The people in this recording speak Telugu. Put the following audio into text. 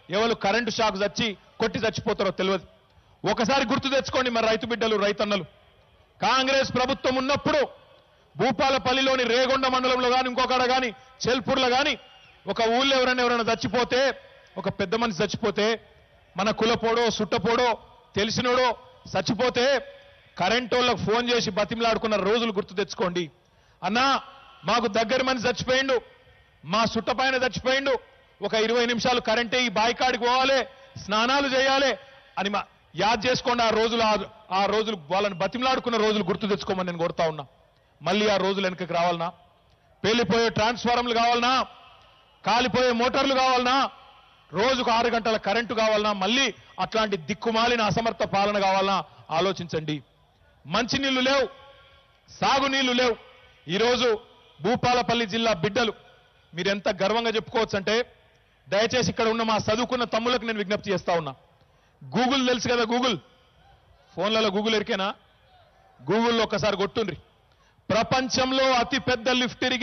ఎవరు కరెంటు షాక్ చచ్చి కొట్టి చచ్చిపోతారో తెలియదు ఒకసారి గుర్తు తెచ్చుకోండి మరి రైతు బిడ్డలు రైతన్నలు కాంగ్రెస్ ప్రభుత్వం ఉన్నప్పుడు భూపాలపల్లిలోని రేగొండ మండలంలో కానీ ఇంకొకడ కానీ చెల్పూర్లో కానీ ఒక ఊళ్ళో ఎవరైనా ఎవరైనా చచ్చిపోతే ఒక పెద్ద మనిషి చచ్చిపోతే మన కులపోడో సుట్టపోడో తెలిసినోడో చచ్చిపోతే కరెంట్ వాళ్ళకు ఫోన్ చేసి బతిమలాడుకున్న రోజులు గుర్తు తెచ్చుకోండి అన్నా మాకు దగ్గర మనిషి చచ్చిపోయిండు మా సుట్టపైన చచ్చిపోయిండు ఒక ఇరవై నిమిషాలు కరెంటే ఈ బాయికాడికి పోవాలి స్నానాలు చేయాలి అని మా యాద్ చేసుకోండి ఆ రోజులు ఆ- ఆ రోజులు వాళ్ళని బతిమలాడుకున్న రోజులు గుర్తు తెచ్చుకోమని నేను కోరుతా ఉన్నా మళ్ళీ ఆ రోజులు వెనకకి రావాలనా పేలిపోయే ట్రాన్స్ఫార్మర్లు కావాలనా కాలిపోయే మోటార్లు కావాలనా రోజుకు ఆరు గంటల కరెంటు కావాలనా మళ్ళీ అట్లాంటి దిక్కుమాలిన అసమర్థ పాలన కావాలనా ఆలోచించండి మంచినీళ్లు లేవు సాగునీళ్లు లేవు ఈరోజు భూపాలపల్లి జిల్లా బిడ్డలు మీరు ఎంత గర్వంగా చెప్పుకోవచ్చు అంటే దయచేసి ఇక్కడ ఉన్న మా చదువుకున్న తమ్ములకు నేను విజ్ఞప్తి చేస్తా ఉన్నా గూగుల్ తెలుసు కదా గూగుల్ ఫోన్లలో గూగుల్ ఎరికేనా గూగుల్లో ఒక్కసారి కొట్టుండ్రి ప్రపంచంలో అతి పెద్ద లిఫ్ట్ ఇరిగేషన్